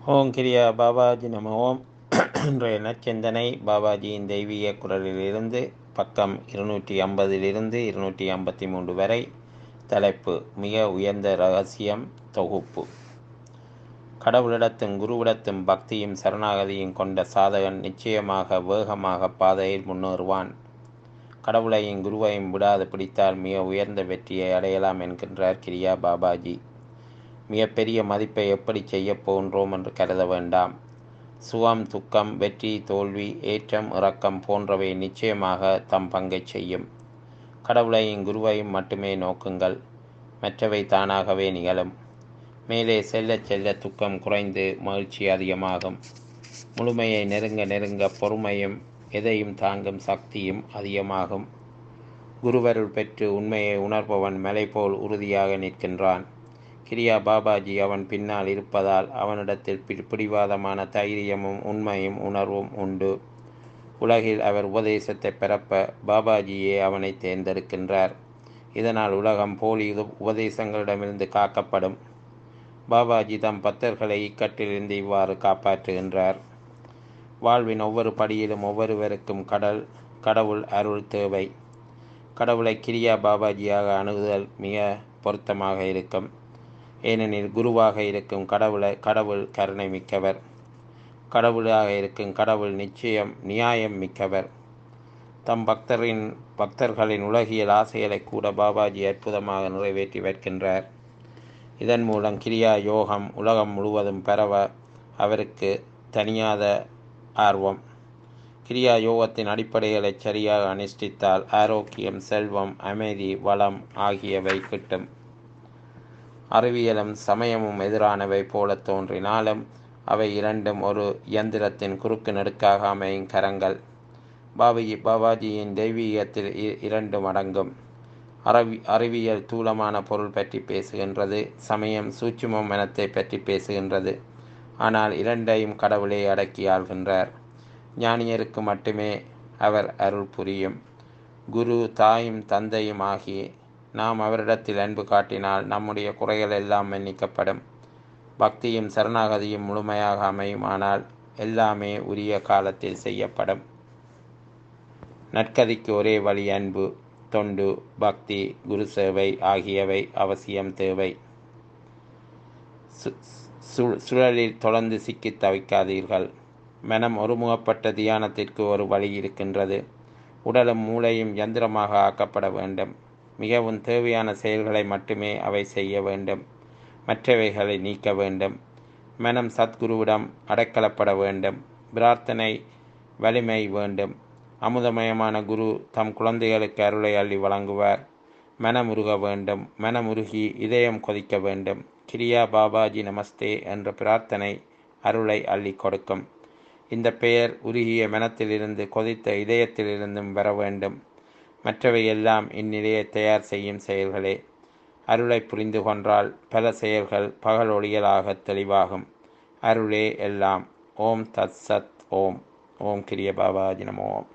ஓம் கிரியா பாபாஜி நம ஓம் இன்றைய நற்சிந்தனை பாபாஜியின் தெய்வீக குரலிலிருந்து பக்கம் இருநூற்றி ஐம்பதிலிருந்து இருநூற்றி ஐம்பத்தி மூன்று வரை தலைப்பு மிக உயர்ந்த ரகசியம் தொகுப்பு கடவுளிடத்தும் குருவிடத்தும் பக்தியும் சரணாகதியும் கொண்ட சாதகன் நிச்சயமாக வேகமாக பாதையில் முன்னேறுவான் கடவுளையும் குருவையும் விடாது பிடித்தால் மிக உயர்ந்த வெற்றியை அடையலாம் என்கின்றார் கிரியா பாபாஜி மிகப்பெரிய மதிப்பை எப்படி செய்யப் போகின்றோம் என்று கருத வேண்டாம் சுகம் துக்கம் வெற்றி தோல்வி ஏற்றம் இறக்கம் போன்றவை நிச்சயமாக தம் பங்கை செய்யும் கடவுளையும் குருவையும் மட்டுமே நோக்குங்கள் மற்றவை தானாகவே நிகழும் மேலே செல்ல செல்ல துக்கம் குறைந்து மகிழ்ச்சி அதிகமாகும் முழுமையை நெருங்க நெருங்க பொறுமையும் எதையும் தாங்கும் சக்தியும் அதிகமாகும் குருவருள் பெற்று உண்மையை உணர்பவன் மலை போல் உறுதியாக நிற்கின்றான் கிரியா பாபாஜி அவன் பின்னால் இருப்பதால் அவனிடத்தில் பிடிவாதமான தைரியமும் உண்மையும் உணர்வும் உண்டு உலகில் அவர் உபதேசத்தை பிறப்ப பாபாஜியே அவனை தேர்ந்தெடுக்கின்றார் இதனால் உலகம் போலி உபதேசங்களிடமிருந்து காக்கப்படும் பாபாஜி தம் பக்தர்களை இக்கட்டிலிருந்து இவ்வாறு காப்பாற்றுகின்றார் வாழ்வின் ஒவ்வொரு படியிலும் ஒவ்வொருவருக்கும் கடல் கடவுள் அருள் தேவை கடவுளை கிரியா பாபாஜியாக அணுகுதல் மிக பொருத்தமாக இருக்கும் ஏனெனில் குருவாக இருக்கும் கடவுளை கடவுள் கருணை மிக்கவர் கடவுளாக இருக்கும் கடவுள் நிச்சயம் நியாயம் மிக்கவர் தம் பக்தரின் பக்தர்களின் உலகியல் ஆசைகளை கூட பாபாஜி அற்புதமாக நிறைவேற்றி வைக்கின்றார் இதன் மூலம் கிரியா யோகம் உலகம் முழுவதும் பரவ அவருக்கு தனியாத ஆர்வம் கிரியா யோகத்தின் அடிப்படைகளை சரியாக அனுஷ்டித்தால் ஆரோக்கியம் செல்வம் அமைதி வளம் ஆகியவை கிட்டும் அறிவியலும் சமயமும் எதிரானவை போல தோன்றினாலும் அவை இரண்டும் ஒரு இயந்திரத்தின் குறுக்கு நெடுக்காக அமையும் கரங்கள் பாபாஜி பாபாஜியின் தெய்வீகத்தில் இரண்டும் அடங்கும் அறிவி அறிவியல் தூளமான பொருள் பற்றி பேசுகின்றது சமயம் சூட்சும மனத்தை பற்றி பேசுகின்றது ஆனால் இரண்டையும் கடவுளே அடக்கி ஆள்கின்றார் ஞானியருக்கு மட்டுமே அவர் அருள் புரியும் குரு தாயும் தந்தையும் ஆகிய நாம் அவரிடத்தில் அன்பு காட்டினால் நம்முடைய குறைகள் எல்லாம் மன்னிக்கப்படும் பக்தியும் சரணாகதியும் முழுமையாக அமையுமானால் எல்லாமே உரிய காலத்தில் செய்யப்படும் நற்கதிக்கு ஒரே வழி அன்பு தொண்டு பக்தி குரு சேவை ஆகியவை அவசியம் தேவை சுழலில் தொடர்ந்து சிக்கி தவிக்காதீர்கள் மனம் ஒருமுகப்பட்ட தியானத்திற்கு ஒரு வழி இருக்கின்றது உடலும் மூளையும் யந்திரமாக ஆக்கப்பட வேண்டும் மிகவும் தேவையான செயல்களை மட்டுமே அவை செய்ய வேண்டும் மற்றவைகளை நீக்க வேண்டும் மனம் சத்குருவிடம் அடைக்கலப்பட வேண்டும் பிரார்த்தனை வலிமை வேண்டும் அமுதமயமான குரு தம் குழந்தைகளுக்கு அருளை அள்ளி வழங்குவார் மனமுருக வேண்டும் மனமுருகி இதயம் கொதிக்க வேண்டும் கிரியா பாபாஜி நமஸ்தே என்ற பிரார்த்தனை அருளை அள்ளி கொடுக்கும் இந்த பெயர் உருகிய மனத்திலிருந்து கொதித்த இதயத்திலிருந்தும் வர வேண்டும் மற்றவை எல்லாம் இந்நிலையை தயார் செய்யும் செயல்களே அருளை புரிந்து கொன்றால் பல செயல்கள் பகல் ஒளியலாக தெளிவாகும் அருளே எல்லாம் ஓம் தத் சத் ஓம் ஓம் கிரிய பாபாஜி நம ஓம்